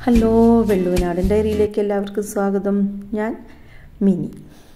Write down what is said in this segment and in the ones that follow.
hello വെള്ളുവനാടൻ ഡയറിയിലേക്ക് എല്ലാവർക്കും സ്വാഗതം ഞാൻ മിനി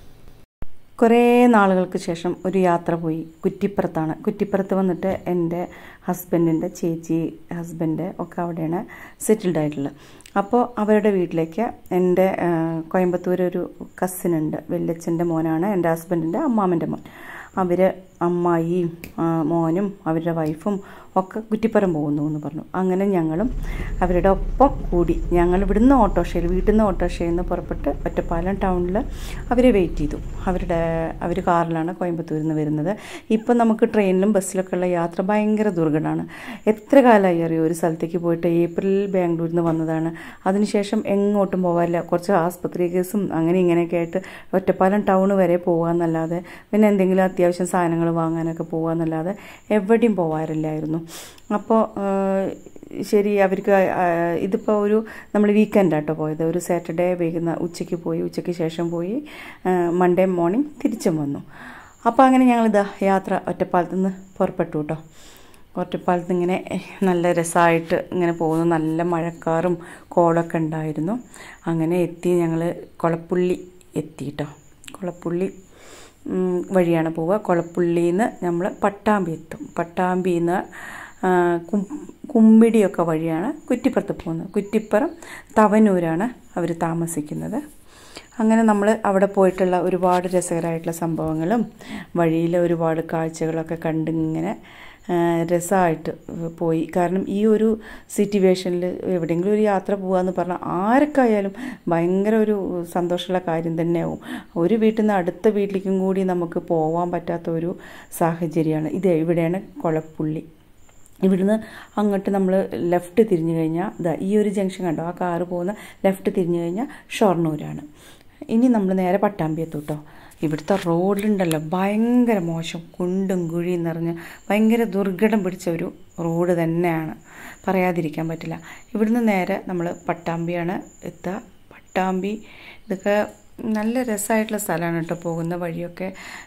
കുറേ നാളുകൾക്ക് ശേഷം ഒരു യാത്ര പോയി കുറ്റിപ്പുറത്താണ് കുറ്റിപ്പുറത്ത് വന്നിട്ട് എൻ്റെ ഹസ്ബൻഡിൻ്റെ ചേച്ചി ഹസ്ബൻഡ് ഒക്കെ അവിടെയാണ് സെറ്റിൽഡ് ആയിട്ടുള്ളത് അപ്പോൾ അവരുടെ വീട്ടിലേക്ക് എൻ്റെ കോയമ്പത്തൂർ ഒരു കസിൻ ഉണ്ട് വല്യച്ഛൻ്റെ മോനാണ് എൻ്റെ ഹസ്ബൻഡിൻ്റെ അമ്മാമ്മൻ്റെ മോൻ അവർ അമ്മായിയും മോനും അവരുടെ വൈഫും ഒക്കെ കുറ്റിപ്പുറം പോകുന്നു എന്ന് പറഞ്ഞു അങ്ങനെ ഞങ്ങളും അവരുടെ ഒപ്പം കൂടി ഞങ്ങൾ ഇവിടുന്ന് ഓട്ടോറിക്ഷയിൽ വീട്ടിൽ നിന്ന് ഓട്ടോറിക്ഷയിൽ നിന്ന് പുറപ്പെട്ട് ഒറ്റപ്പാലം ടൗണിൽ അവരെ വെയിറ്റ് ചെയ്തു അവരുടെ അവർ കാറിലാണ് കോയമ്പത്തൂരിൽ നിന്ന് വരുന്നത് ഇപ്പം നമുക്ക് ട്രെയിനിലും ബസ്സിലൊക്കെ ഉള്ള യാത്ര ഭയങ്കര ദുർഘടമാണ് എത്ര കാലമായി അറിയോ ഒരു സ്ഥലത്തേക്ക് പോയിട്ട് ഏപ്രിലിൽ ബാംഗ്ലൂരിൽ നിന്ന് വന്നതാണ് അതിനുശേഷം എങ്ങോട്ടും പോകാനില്ല കുറച്ച് ആസ്പത്രി കേസും അങ്ങനെ ഇങ്ങനെയൊക്കെ ആയിട്ട് ഒറ്റപ്പാലം ടൗൺ വരെ പോകാമെന്നല്ലാതെ പിന്നെ എന്തെങ്കിലും അത്യാവശ്യം സാധനങ്ങൾ വാങ്ങാനൊക്കെ പോകാമെന്നല്ലാതെ എവിടെയും പോകാറില്ലായിരുന്നു അപ്പോൾ ശരി അവർക്ക് ഇതിപ്പോൾ ഒരു നമ്മൾ വീക്കെൻഡാട്ടോ പോയത് ഒരു സാറ്റർഡേ വൈകുന്ന ഉച്ചയ്ക്ക് പോയി ഉച്ചയ്ക്ക് ശേഷം പോയി മൺഡേ മോർണിംഗ് തിരിച്ചും വന്നു അപ്പോൾ അങ്ങനെ ഞങ്ങളിതാ യാത്ര ഒറ്റപ്പാലത്ത് നിന്ന് പുറപ്പെട്ടു കേട്ടോ ഒറ്റപ്പാലത്ത് ഇങ്ങനെ നല്ല രസമായിട്ട് ഇങ്ങനെ പോകുന്നു നല്ല മഴക്കാറും കോളൊക്കെ ഉണ്ടായിരുന്നു അങ്ങനെ എത്തി ഞങ്ങൾ കൊളപ്പുള്ളി എത്തി കേട്ടോ കൊളപ്പുള്ളി വഴിയാണ് പോവുക കൊളപ്പുള്ളിയിൽ നിന്ന് നമ്മൾ പട്ടാമ്പി എത്തും പട്ടാമ്പിയിൽ നിന്ന് കുമ്പിടിയൊക്കെ വഴിയാണ് കുറ്റിപ്പുറത്ത് പോകുന്നത് കുറ്റിപ്പുറം തവനൂരാണ് അവർ താമസിക്കുന്നത് അങ്ങനെ നമ്മൾ അവിടെ പോയിട്ടുള്ള ഒരുപാട് രസകരമായിട്ടുള്ള സംഭവങ്ങളും വഴിയിൽ ഒരുപാട് കാഴ്ചകളൊക്കെ കണ്ടിങ്ങനെ രസമായിട്ട് പോയി കാരണം ഈ ഒരു സിറ്റുവേഷനിൽ എവിടെയെങ്കിലും ഒരു യാത്ര പോകാമെന്ന് പറഞ്ഞാൽ ആർക്കായാലും ഭയങ്കര ഒരു സന്തോഷമുള്ള കാര്യം തന്നെയാവും ഒരു വീട്ടിൽ നിന്ന് അടുത്ത വീട്ടിലേക്കും കൂടി നമുക്ക് പോകാൻ പറ്റാത്ത ഒരു സാഹചര്യമാണ് ഇത് ഇവിടെയാണ് കൊളപ്പുള്ളി ഇവിടുന്ന് അങ്ങോട്ട് നമ്മൾ ലെഫ്റ്റ് തിരിഞ്ഞു കഴിഞ്ഞാൽ ഇതാ ഈ ഒരു ജംഗ്ഷൻ കണ്ടോ ആ കാറ് പോകുന്ന ലെഫ്റ്റ് തിരിഞ്ഞു കഴിഞ്ഞാൽ ഷൊർണൂരാണ് ഇനി നമ്മൾ നേരെ പട്ടാമ്പി എത്തും കേട്ടോ ഇവിടുത്തെ റോഡിലുണ്ടല്ലോ ഭയങ്കര മോശം കുണ്ടും കുഴിയും നിറഞ്ഞ് ഭയങ്കര ദുർഘടം പിടിച്ച ഒരു റോഡ് തന്നെയാണ് പറയാതിരിക്കാൻ പറ്റില്ല ഇവിടുന്ന് നേരെ നമ്മൾ പട്ടാമ്പിയാണ് എത്തുക പട്ടാമ്പി ഇതൊക്കെ നല്ല രസമായിട്ടുള്ള സ്ഥലമാണ് കേട്ടോ പോകുന്ന വഴിയൊക്കെ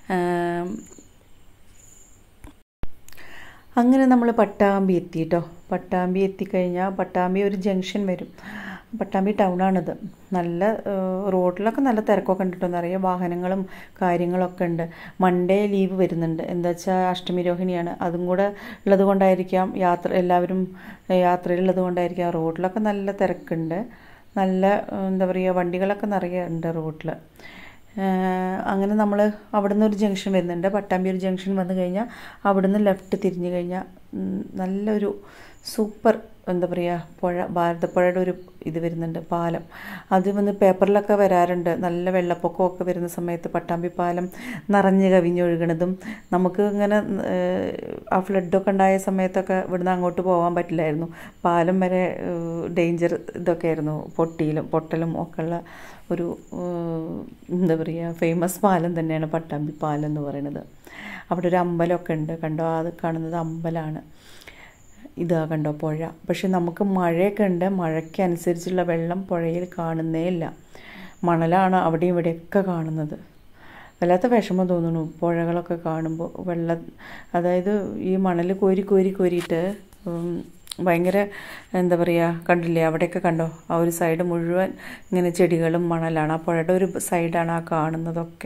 അങ്ങനെ നമ്മൾ പട്ടാമ്പി എത്തി കേട്ടോ പട്ടാമ്പി എത്തിക്കഴിഞ്ഞാൽ പട്ടാമ്പി ഒരു ജംഗ്ഷൻ വരും പട്ടാമ്പി ടൗണാണിത് നല്ല റോഡിലൊക്കെ നല്ല തിരക്കൊക്കെ ഉണ്ട് കേട്ടോ നിറയെ വാഹനങ്ങളും കാര്യങ്ങളൊക്കെ ഉണ്ട് മൺഡേ ലീവ് വരുന്നുണ്ട് എന്താ വെച്ചാൽ അഷ്ടമി രോഹിണിയാണ് അതും കൂടെ ഉള്ളത് കൊണ്ടായിരിക്കാം യാത്ര എല്ലാവരും യാത്രയിലുള്ളത് കൊണ്ടായിരിക്കാം റോഡിലൊക്കെ നല്ല തിരക്കുണ്ട് നല്ല എന്താ പറയുക വണ്ടികളൊക്കെ നിറയെ ഉണ്ട് റോഡിൽ അങ്ങനെ നമ്മൾ അവിടെ നിന്ന് ഒരു ജംഗ്ഷൻ വരുന്നുണ്ട് പട്ടാമ്പി ഒരു ജംഗ്ഷൻ വന്നു കഴിഞ്ഞാൽ അവിടെ നിന്ന് ലെഫ്റ്റ് തിരിഞ്ഞു കഴിഞ്ഞാൽ നല്ലൊരു സൂപ്പർ എന്താ പറയുക പുഴ ഭാരതപ്പുഴയുടെ ഒരു ഇത് വരുന്നുണ്ട് പാലം അത് വന്ന് പേപ്പറിലൊക്കെ വരാറുണ്ട് നല്ല വെള്ളപ്പൊക്കമൊക്കെ വരുന്ന സമയത്ത് പട്ടാമ്പി പാലം നിറഞ്ഞ് കവിഞ്ഞൊഴുകണതും നമുക്ക് ഇങ്ങനെ ആ ഫ്ലഡൊക്കെ ഉണ്ടായ സമയത്തൊക്കെ ഇവിടുന്ന് അങ്ങോട്ട് പോകാൻ പറ്റില്ലായിരുന്നു പാലം വരെ ഡേഞ്ചർ ഇതൊക്കെ ആയിരുന്നു പൊട്ടിയിലും പൊട്ടലും ഒക്കെ ഉള്ള ഒരു എന്താ പറയുക ഫേമസ് പാലം തന്നെയാണ് പട്ടാമ്പി പാലം എന്ന് പറയുന്നത് അവിടെ ഒരു അമ്പലമൊക്കെ ഉണ്ട് കണ്ടോ അത് കാണുന്നത് അമ്പലമാണ് ഇതാ കണ്ടോ പുഴ പക്ഷെ നമുക്ക് മഴയൊക്കെ ഉണ്ട് മഴയ്ക്കനുസരിച്ചുള്ള വെള്ളം പുഴയിൽ കാണുന്നേ ഇല്ല മണലാണ് അവിടെയും ഇവിടെയൊക്കെ കാണുന്നത് വല്ലാത്ത വിഷമം തോന്നുന്നു പുഴകളൊക്കെ കാണുമ്പോൾ വെള്ളം അതായത് ഈ മണൽ കോരി കോരി കോരിയിട്ട് ഭയങ്കര എന്താ പറയുക കണ്ടില്ലേ അവിടെയൊക്കെ കണ്ടോ ആ ഒരു സൈഡ് മുഴുവൻ ഇങ്ങനെ ചെടികളും മണലാണ് ആ പുഴയുടെ ഒരു സൈഡാണ് ആ കാണുന്നതൊക്കെ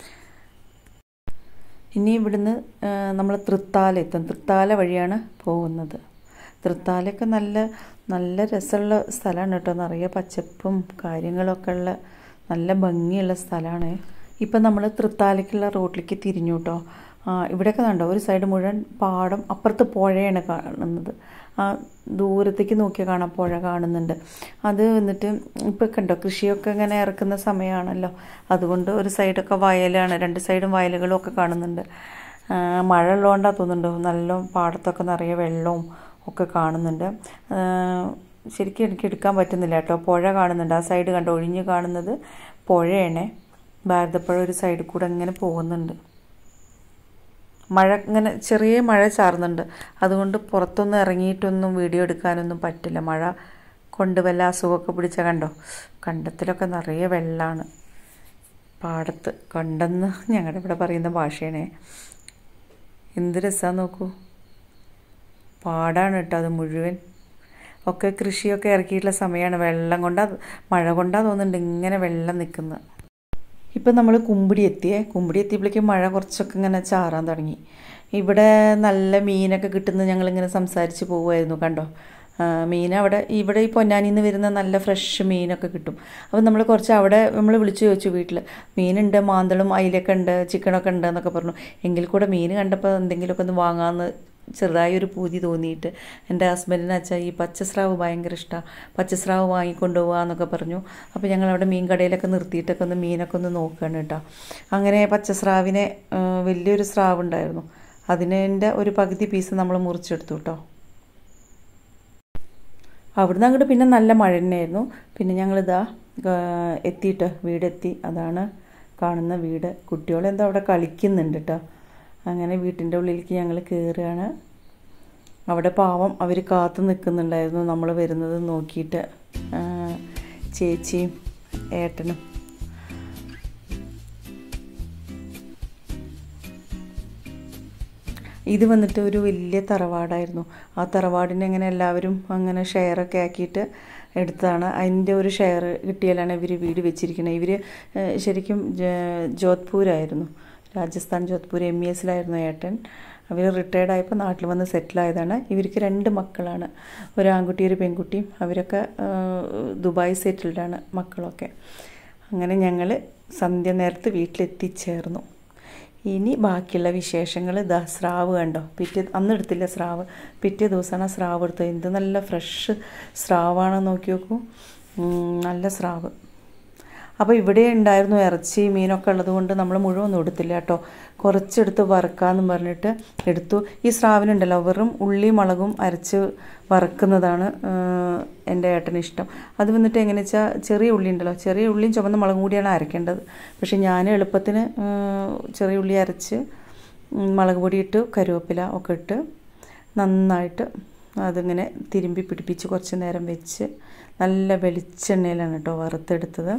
ഇനി ഇവിടുന്ന് നമ്മൾ തൃത്താല എത്തും തൃത്താല വഴിയാണ് പോകുന്നത് തൃത്താലയൊക്കെ നല്ല നല്ല രസമുള്ള സ്ഥലമാണ് കേട്ടോ നിറയെ പച്ചപ്പും കാര്യങ്ങളൊക്കെ ഉള്ള നല്ല ഭംഗിയുള്ള സ്ഥലമാണ് ഇപ്പം നമ്മൾ തൃത്താലയ്ക്കുള്ള റോഡിലേക്ക് തിരിഞ്ഞു കേട്ടോ ഇവിടെയൊക്കെ കണ്ടോ ഒരു സൈഡ് മുഴുവൻ പാടം അപ്പുറത്ത് പുഴയാണ് കാണുന്നത് ആ ദൂരത്തേക്ക് നോക്കിയാൽ കാണാം പുഴ കാണുന്നുണ്ട് അത് വന്നിട്ട് ഇപ്പം കണ്ടോ കൃഷിയൊക്കെ ഇങ്ങനെ ഇറക്കുന്ന സമയമാണല്ലോ അതുകൊണ്ട് ഒരു സൈഡൊക്കെ വയലാണ് രണ്ട് സൈഡും വയലുകളും ഒക്കെ കാണുന്നുണ്ട് മഴ ഉള്ളതുകൊണ്ടാണ് തോന്നുന്നുണ്ടോ നല്ല പാടത്തൊക്കെ നിറയെ വെള്ളവും ഒക്കെ കാണുന്നുണ്ട് ശരിക്കും എനിക്ക് എടുക്കാൻ പറ്റുന്നില്ല കേട്ടോ പുഴ കാണുന്നുണ്ട് ആ സൈഡ് കണ്ടോ ഒഴിഞ്ഞ് കാണുന്നത് പുഴയാണ് ഭാരതപ്പുഴ ഒരു സൈഡിൽ കൂടെ അങ്ങനെ പോകുന്നുണ്ട് മഴ ഇങ്ങനെ ചെറിയ മഴ ചാർന്നുണ്ട് അതുകൊണ്ട് പുറത്തൊന്നും ഇറങ്ങിയിട്ടൊന്നും വീഡിയോ എടുക്കാനൊന്നും പറ്റില്ല മഴ കൊണ്ട് വല്ല അസുഖമൊക്കെ പിടിച്ച കണ്ടോ കണ്ടത്തിലൊക്കെ നിറയെ വെള്ളമാണ് പാടത്ത് കണ്ടെന്ന് ഞങ്ങളുടെ ഇവിടെ പറയുന്ന ഭാഷയാണേ എന്ത് രസമാണെന്ന് നോക്കൂ പാടാണ് കേട്ടോ അത് മുഴുവൻ ഒക്കെ കൃഷിയൊക്കെ ഇറക്കിയിട്ടുള്ള സമയമാണ് വെള്ളം കൊണ്ടാ മഴ കൊണ്ടാ തോന്നുന്നുണ്ട് ഇങ്ങനെ വെള്ളം നിൽക്കുന്നത് ഇപ്പം നമ്മൾ കുമ്പിടി എത്തിയേ കുമ്പിടി എത്തിയപ്പോഴേക്കും മഴ കുറച്ചൊക്കെ ഇങ്ങനെ ചാറാൻ തുടങ്ങി ഇവിടെ നല്ല മീനൊക്കെ കിട്ടുന്നത് ഞങ്ങളിങ്ങനെ സംസാരിച്ച് പോവുമായിരുന്നു കണ്ടോ മീൻ അവിടെ ഇവിടെ ഈ പൊന്നാനിയിൽ നിന്ന് വരുന്ന നല്ല ഫ്രഷ് മീനൊക്കെ കിട്ടും അപ്പം നമ്മൾ കുറച്ച് അവിടെ നമ്മൾ വിളിച്ചു ചോദിച്ചു വീട്ടിൽ മീനുണ്ട് മാന്തളും അയിലൊക്കെ ഉണ്ട് ചിക്കനൊക്കെ ഉണ്ട് എന്നൊക്കെ പറഞ്ഞു എങ്കിൽ കൂടെ മീൻ കണ്ടപ്പോൾ എന്തെങ്കിലുമൊക്കെ ഒന്ന് വാങ്ങാമെന്ന് ചെറുതായി ഒരു പൂതി തോന്നിയിട്ട് എൻ്റെ ഹസ്ബൻഡിന് അച്ഛാ ഈ പച്ചസ്രാവ് ഭയങ്കര ഇഷ്ടമാണ് പച്ചസ്രാവ് വാങ്ങിക്കൊണ്ട് പോകാമെന്നൊക്കെ പറഞ്ഞു അപ്പോൾ ഞങ്ങൾ അവിടെ മീൻ കടയിലൊക്കെ നിർത്തിയിട്ടൊക്കെ ഒന്ന് മീനൊക്കെ ഒന്ന് നോക്കുകയാണ് കേട്ടോ അങ്ങനെ പച്ചസ്രാവിനെ വലിയൊരു സ്രാവ് ഉണ്ടായിരുന്നു അതിൻ്റെ ഒരു പകുതി പീസ് നമ്മൾ മുറിച്ചെടുത്തു കേട്ടോ അവിടുന്ന് അങ്ങോട്ട് പിന്നെ നല്ല മഴ തന്നെയായിരുന്നു പിന്നെ ഞങ്ങളിതാ എത്തിയിട്ട് വീടെത്തി അതാണ് കാണുന്ന വീട് കുട്ടികളെന്തോ അവിടെ കളിക്കുന്നുണ്ട് കേട്ടോ അങ്ങനെ വീട്ടിൻ്റെ ഉള്ളിലേക്ക് ഞങ്ങൾ കയറുകയാണ് അവിടെ പാവം അവർ കാത്തു നിൽക്കുന്നുണ്ടായിരുന്നു നമ്മൾ വരുന്നത് നോക്കിയിട്ട് ചേച്ചിയും ഏട്ടനും ഇത് വന്നിട്ട് ഒരു വലിയ തറവാടായിരുന്നു ആ തറവാടിനെ അങ്ങനെ എല്ലാവരും അങ്ങനെ ഷെയറൊക്കെ ആക്കിയിട്ട് എടുത്തതാണ് അതിൻ്റെ ഒരു ഷെയർ കിട്ടിയാലാണ് ഇവർ വീട് വെച്ചിരിക്കുന്നത് ഇവർ ശരിക്കും ജോധ്പൂരായിരുന്നു രാജസ്ഥാൻ ജോധ്പൂർ എം ഇ എസിലായിരുന്നു ഏട്ടൻ അവർ റിട്ടയർഡ് ആയപ്പോൾ നാട്ടിൽ വന്ന് സെറ്റിലായതാണ് ഇവർക്ക് രണ്ട് മക്കളാണ് ഒരു ആൺകുട്ടി ഒരു പെൺകുട്ടിയും അവരൊക്കെ ദുബായ് സെറ്റിൽഡാണ് മക്കളൊക്കെ അങ്ങനെ ഞങ്ങൾ സന്ധ്യ നേരത്ത് വീട്ടിലെത്തിച്ചേർന്നു ഇനി ബാക്കിയുള്ള വിശേഷങ്ങൾ ഇതാ സ്രാവ് കണ്ടോ പിറ്റേ അന്ന് എടുത്തില്ല സ്രാവ് പിറ്റേ ദിവസമാണ് ആ സ്രാവ് എടുത്തത് എന്ത് നല്ല ഫ്രഷ് സ്രാവാണെന്ന് നോക്കി നോക്കൂ നല്ല സ്രാവ് അപ്പോൾ ഇവിടെ ഉണ്ടായിരുന്നു ഇറച്ചി മീനൊക്കെ ഉള്ളത് കൊണ്ട് നമ്മൾ മുഴുവൻ എടുത്തില്ല കേട്ടോ കുറച്ചെടുത്ത് വറുക്കാമെന്നും പറഞ്ഞിട്ട് എടുത്തു ഈ സ്രാവിനുണ്ടല്ലോ വെറും ഉള്ളി മുളകും അരച്ച് വറുക്കുന്നതാണ് എൻ്റെ ഏട്ടന് ഇഷ്ടം അത് വന്നിട്ട് എങ്ങനെ വെച്ചാൽ ചെറിയ ഉള്ളി ഉണ്ടല്ലോ ചെറിയ ഉള്ളിയും ചുവന്ന മുളകും കൂടിയാണ് അരയ്ക്കേണ്ടത് പക്ഷേ ഞാൻ എളുപ്പത്തിന് ചെറിയ ഉള്ളി അരച്ച് മുളക് പൊടി ഇട്ട് കരുവേപ്പില ഒക്കെ ഇട്ട് നന്നായിട്ട് അതിങ്ങനെ തിരുമ്പി പിടിപ്പിച്ച് കുറച്ച് നേരം വെച്ച് നല്ല വെളിച്ചെണ്ണയിലാണ് കേട്ടോ വറുത്തെടുത്തത്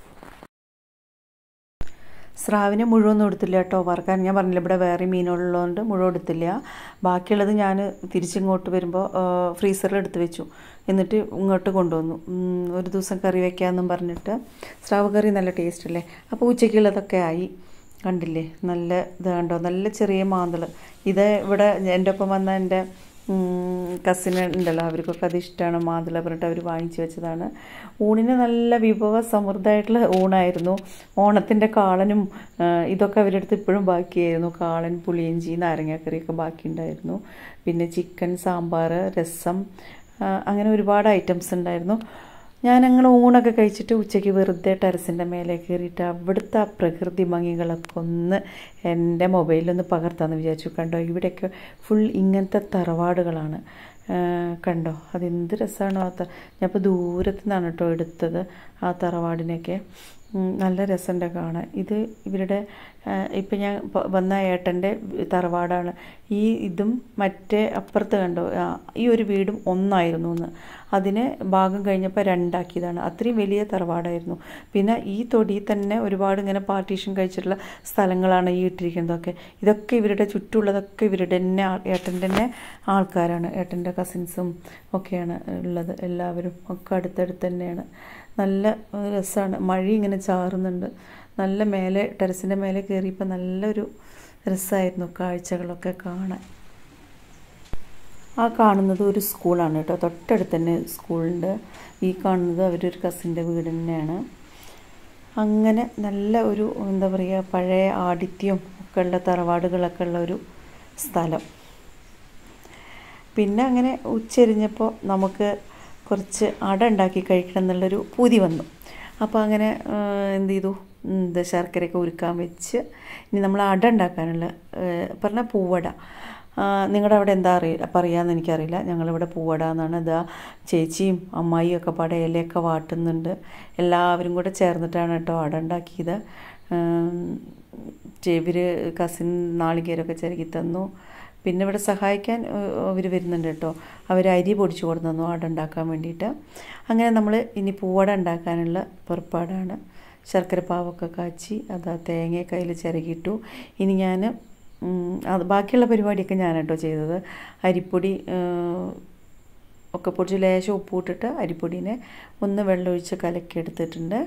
സ്രാവിനെ മുഴുവൻ എടുത്തില്ല കേട്ടോ വറുക്കാൻ ഞാൻ പറഞ്ഞില്ല ഇവിടെ വേറെ മീനുള്ളതുകൊണ്ട് മുഴുവൻ എടുത്തില്ല ബാക്കിയുള്ളത് ഞാൻ തിരിച്ചിങ്ങോട്ട് വരുമ്പോൾ ഫ്രീസറിൽ എടുത്ത് വെച്ചു എന്നിട്ട് ഇങ്ങോട്ട് കൊണ്ടുവന്നു ഒരു ദിവസം കറി വയ്ക്കാമെന്നും പറഞ്ഞിട്ട് സ്രാവ് കറി നല്ല ടേസ്റ്റ് അല്ലേ അപ്പോൾ ഉച്ചയ്ക്കുള്ളതൊക്കെ ആയി കണ്ടില്ലേ നല്ല ഇത് കണ്ടോ നല്ല ചെറിയ മാന്തൾ ഇത് ഇവിടെ എൻ്റെ ഒപ്പം വന്ന എൻ്റെ കസിന് ഉണ്ടല്ലോ അവർക്കൊക്കെ അത് ഇഷ്ടമാണ് മാതള പറഞ്ഞിട്ട് അവർ വാങ്ങിച്ചു വെച്ചതാണ് ഊണിന് നല്ല വിഭവ സമൃദ്ധമായിട്ടുള്ള ഊണായിരുന്നു ഓണത്തിൻ്റെ കാളനും ഇതൊക്കെ അവരുടെ അടുത്ത് ഇപ്പോഴും ബാക്കിയായിരുന്നു കാളൻ പുളിയിഞ്ചി നാരങ്ങാക്കറിയൊക്കെ ബാക്കിയുണ്ടായിരുന്നു പിന്നെ ചിക്കൻ സാമ്പാർ രസം അങ്ങനെ ഒരുപാട് ഐറ്റംസ് ഉണ്ടായിരുന്നു ഞാൻ അങ്ങനെ ഊണൊക്കെ കഴിച്ചിട്ട് ഉച്ചയ്ക്ക് വെറുതെ ടെറസിൻ്റെ മേലെ കയറിയിട്ട് അവിടുത്തെ ആ പ്രകൃതി ഭംഗികളൊക്കെ ഒന്ന് എൻ്റെ മൊബൈലിലൊന്ന് പകർത്താമെന്ന് വിചാരിച്ചു കണ്ടോ ഇവിടെയൊക്കെ ഫുൾ ഇങ്ങനത്തെ തറവാടുകളാണ് കണ്ടോ അതെന്ത് രസമാണ് ആ ഞാൻ ഇപ്പോൾ ദൂരത്തു നിന്നാണ് കേട്ടോ എടുത്തത് ആ തറവാടിനൊക്കെ നല്ല രസമുണ്ട് കാണാൻ ഇത് ഇവരുടെ ഇപ്പം ഞാൻ വന്ന ഏട്ടൻ്റെ തറവാടാണ് ഈ ഇതും മറ്റേ അപ്പുറത്ത് കണ്ടോ ഈ ഒരു വീടും ഒന്നായിരുന്നു എന്ന് അതിനെ ഭാഗം കഴിഞ്ഞപ്പോൾ രണ്ടാക്കിയതാണ് അത്രയും വലിയ തറവാടായിരുന്നു പിന്നെ ഈ തൊടിയിൽ തന്നെ ഒരുപാട് ഇങ്ങനെ പാർട്ടീഷൻ കഴിച്ചിട്ടുള്ള സ്ഥലങ്ങളാണ് ഈ ഇട്ടിരിക്കുന്നതൊക്കെ ഇതൊക്കെ ഇവരുടെ ചുറ്റുമുള്ളതൊക്കെ ഇവരുടെ തന്നെ ഏട്ടൻ്റെ തന്നെ ആൾക്കാരാണ് ഏട്ടൻ്റെ കസിൻസും ഒക്കെയാണ് ഉള്ളത് എല്ലാവരും ഒക്കെ അടുത്തടുത്ത് തന്നെയാണ് നല്ല രസമാണ് മഴ ഇങ്ങനെ ചാറുന്നുണ്ട് നല്ല മേലെ ടെറസിൻ്റെ മേലെ കയറിയപ്പോൾ നല്ലൊരു രസമായിരുന്നു കാഴ്ചകളൊക്കെ കാണാൻ ആ കാണുന്നത് ഒരു സ്കൂളാണ് കേട്ടോ തൊട്ടടുത്ത് തന്നെ സ്കൂളുണ്ട് ഈ കാണുന്നത് അവരൊരു കസിൻ്റെ വീട് തന്നെയാണ് അങ്ങനെ നല്ല ഒരു എന്താ പറയുക പഴയ ആഡിത്യം ഒക്കെ ഉള്ള തറവാടുകളൊക്കെ ഉള്ള ഒരു സ്ഥലം പിന്നെ അങ്ങനെ ഉച്ചരിഞ്ഞപ്പോൾ നമുക്ക് കുറച്ച് അട ഉണ്ടാക്കി കഴിക്കണം എന്നുള്ളൊരു പൂതി വന്നു അപ്പോൾ അങ്ങനെ എന്ത് ചെയ്തു ഇത് ശർക്കരയൊക്കെ ഉരുക്കാൻ വെച്ച് ഇനി നമ്മൾ അട ഉണ്ടാക്കാനുള്ള പറഞ്ഞാൽ പൂവട നിങ്ങളുടെ അവിടെ എന്താ അറിയില്ല പറയാമെന്ന് എനിക്കറിയില്ല ഞങ്ങളിവിടെ പൂവട എന്നാണ് ഇതാ ചേച്ചിയും അമ്മായിയും ഒക്കെ പാടെ ഇലയൊക്കെ വാട്ടുന്നുണ്ട് എല്ലാവരും കൂടെ ചേർന്നിട്ടാണ് കേട്ടോ അട ഉണ്ടാക്കിയത് ഇവർ കസിൻ നാളികേരമൊക്കെ ചിരകി തന്നു പിന്നെ ഇവിടെ സഹായിക്കാൻ അവർ വരുന്നുണ്ട് കേട്ടോ അവർ അരി പൊടിച്ചു കൊടുത്തു തന്നു അട ഉണ്ടാക്കാൻ വേണ്ടിയിട്ട് അങ്ങനെ നമ്മൾ ഇനി പൂവട ഉണ്ടാക്കാനുള്ള പുറപ്പാടാണ് ശർക്കര പാവൊക്കെ കാച്ചി അത് ആ തേങ്ങ കയ്യിൽ ചിരകിയിട്ടു ഇനി ഞാൻ അത് ബാക്കിയുള്ള പരിപാടിയൊക്കെ ഞാൻ കേട്ടോ ചെയ്തത് അരിപ്പൊടി ഒക്കെ പൊടിച്ച് ലേശം ഉപ്പ് ഇട്ടിട്ട് അരിപ്പൊടീനെ ഒന്ന് വെള്ളമൊഴിച്ച് കലക്കി എടുത്തിട്ടുണ്ട്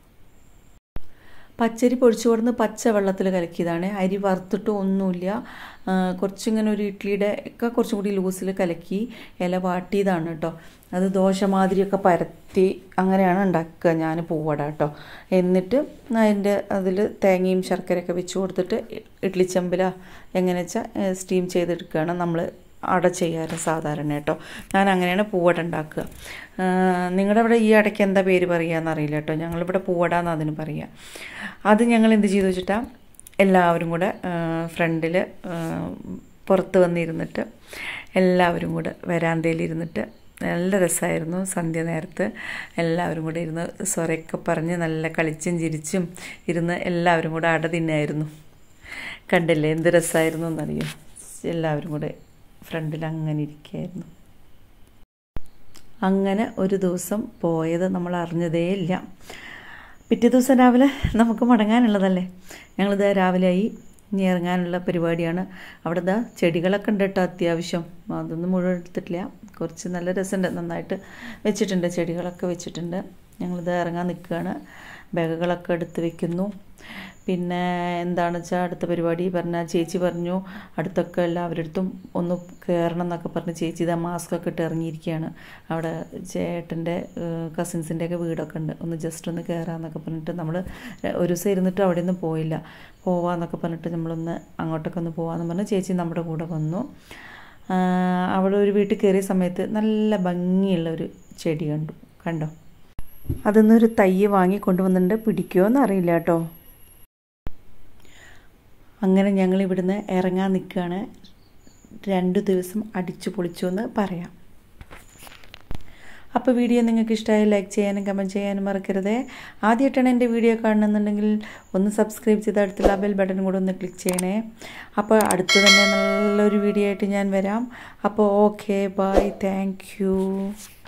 പച്ചരി പൊടിച്ചു കൊടുന്ന് പച്ച വെള്ളത്തിൽ കലക്കിയതാണ് അരി വറുത്തിട്ട് ഒന്നുമില്ല കുറച്ചിങ്ങനെ ഒരു ഇഡ്ഡലിയുടെ ഒക്കെ കുറച്ചും കൂടി ലൂസിൽ കലക്കി ഇല വാട്ടിയതാണ് കേട്ടോ അത് ദോശ മാതിരിയൊക്കെ പരത്തി അങ്ങനെയാണ് ഉണ്ടാക്കുക ഞാൻ പൂവട കേട്ടോ എന്നിട്ട് അതിൻ്റെ അതിൽ തേങ്ങയും ശർക്കരയൊക്കെ വെച്ച് കൊടുത്തിട്ട് ഇഡ്ഡലി ചെമ്പില എങ്ങനെ വെച്ചാൽ സ്റ്റീം ചെയ്തെടുക്കുകയാണ് നമ്മൾ അട ചെയ്യാറ് സാധാരണ കേട്ടോ ഞാൻ അങ്ങനെയാണ് പൂവട ഉണ്ടാക്കുക നിങ്ങളുടെ അവിടെ ഈ അടയ്ക്ക് എന്താ പേര് പറയുക അറിയില്ല കേട്ടോ ഞങ്ങളിവിടെ പൂവട എന്ന് അതിന് പറയുക അത് ഞങ്ങൾ എന്ത് ചെയ്തു വെച്ചിട്ടാ എല്ലാവരും കൂടെ ഫ്രണ്ടിൽ പുറത്ത് വന്നിരുന്നിട്ട് എല്ലാവരും കൂടെ വരാന്തയിലിരുന്നിട്ട് നല്ല രസമായിരുന്നു സന്ധ്യ നേരത്ത് എല്ലാവരും കൂടെ ഇരുന്ന് സ്വരയൊക്കെ പറഞ്ഞ് നല്ല കളിച്ചും ചിരിച്ചും ഇരുന്ന് എല്ലാവരും കൂടെ അട തിന്നായിരുന്നു കണ്ടില്ലേ എന്ത് രസമായിരുന്നു എന്നറിയോ എല്ലാവരും കൂടെ ഫ്രണ്ടിൽ അങ്ങനെ ഇരിക്കുകയായിരുന്നു അങ്ങനെ ഒരു ദിവസം പോയത് നമ്മൾ അറിഞ്ഞതേ ഇല്ല പിറ്റേ ദിവസം രാവിലെ നമുക്ക് മടങ്ങാനുള്ളതല്ലേ ഞങ്ങളിത് രാവിലെ ആയി ഇനി ഇറങ്ങാനുള്ള പരിപാടിയാണ് അവിടെ ഇതാ ചെടികളൊക്കെ ഉണ്ട് കേട്ടോ അത്യാവശ്യം അതൊന്നും മുഴുവൻ എടുത്തിട്ടില്ല കുറച്ച് നല്ല രസമുണ്ട് നന്നായിട്ട് വെച്ചിട്ടുണ്ട് ചെടികളൊക്കെ വെച്ചിട്ടുണ്ട് ഞങ്ങളിത് ഇറങ്ങാൻ നിൽക്കുകയാണ് ബാഗുകളൊക്കെ എടുത്ത് വെക്കുന്നു പിന്നെ എന്താണെന്ന് വെച്ചാൽ അടുത്ത പരിപാടി പറഞ്ഞ ചേച്ചി പറഞ്ഞു അടുത്തൊക്കെ എല്ലാവരുടെ അടുത്തും ഒന്ന് കയറണം എന്നൊക്കെ പറഞ്ഞ് ചേച്ചി ഇതാ മാസ്ക് ഒക്കെ ഇട്ട് ഇറങ്ങിയിരിക്കുകയാണ് അവിടെ ചേട്ടൻ്റെ കസിൻസിൻ്റെയൊക്കെ വീടൊക്കെ ഉണ്ട് ഒന്ന് ജസ്റ്റ് ഒന്ന് കയറാമെന്നൊക്കെ പറഞ്ഞിട്ട് നമ്മൾ ഒരു ദിവസം ഇരുന്നിട്ട് അവിടെ ഒന്നും പോയില്ല പോവാന്നൊക്കെ പറഞ്ഞിട്ട് നമ്മളൊന്ന് അങ്ങോട്ടൊക്കെ ഒന്ന് പോകാമെന്ന് പറഞ്ഞ് ചേച്ചി നമ്മുടെ കൂടെ വന്നു അവിടെ ഒരു വീട്ടിൽ കയറിയ സമയത്ത് നല്ല ഭംഗിയുള്ള ഒരു ചെടി കണ്ടു കണ്ടോ അതിന്നൊരു തൈ വാങ്ങി കൊണ്ടുവന്നിട്ടുണ്ട് പിടിക്കുമോ എന്നറിയില്ല കേട്ടോ അങ്ങനെ ഞങ്ങൾ ഇവിടുന്ന് ഇറങ്ങാൻ നിൽക്കുകയാണ് രണ്ട് ദിവസം അടിച്ചു പൊളിച്ചു എന്ന് പറയാം അപ്പോൾ വീഡിയോ നിങ്ങൾക്ക് ഇഷ്ടമായി ലൈക്ക് ചെയ്യാനും കമൻറ്റ് ചെയ്യാനും മറക്കരുത് ആദ്യമായിട്ടാണ് എൻ്റെ വീഡിയോ കാണുന്നുണ്ടെങ്കിൽ ഒന്ന് സബ്സ്ക്രൈബ് ചെയ്ത് അടുത്തുള്ള ബെൽ ബട്ടൺ കൂടെ ഒന്ന് ക്ലിക്ക് ചെയ്യണേ അപ്പോൾ അടുത്ത് തന്നെ നല്ലൊരു വീഡിയോ ആയിട്ട് ഞാൻ വരാം അപ്പോൾ ഓക്കെ ബൈ താങ്ക്